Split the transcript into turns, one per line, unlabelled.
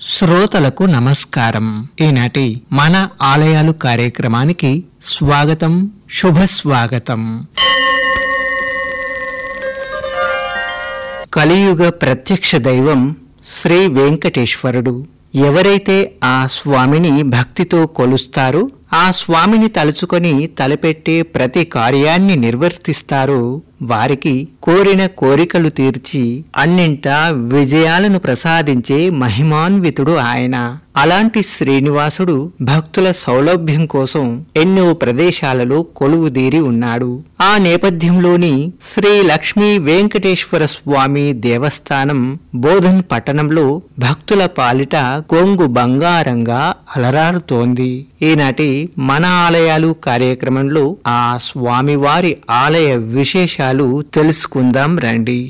శ్రోతలకు నమస్కారం ఈనాటి మన ఆలయాలు కార్యక్రమానికి స్వాగతం శుభ స్వాగతం కలియుగ ప్రత్యక్ష దైవం శ్రీ వెంకటేశ్వరుడు ఎవరైతే ఆ స్వామిని భక్తితో కొలుస్తారో ఆ స్వామిని తలుచుకొని తలపెట్టే ప్రతి కార్యాన్ని నిర్వర్తిస్తారో వారికి కోరిన కోరికలు తీర్చి అన్నింటా విజయాలను ప్రసాదించే మహిమాన్వితుడు ఆయన అలాంటి శ్రీనివాసుడు భక్తుల సౌలభ్యం కోసం ఎన్నో ప్రదేశాలలో కొలువుదీరి ఉన్నాడు ఆ నేపథ్యంలోని శ్రీ లక్ష్మీ వెంకటేశ్వర స్వామి దేవస్థానం బోధన్ పట్టణంలో భక్తుల పాలిట కొంగు బంగారంగా అలరారుతోంది ఈనాటి మన ఆలయాలు కార్యక్రమంలో ఆ స్వామివారి ఆలయ విశేషాలు తెలుసుకుందాం రండి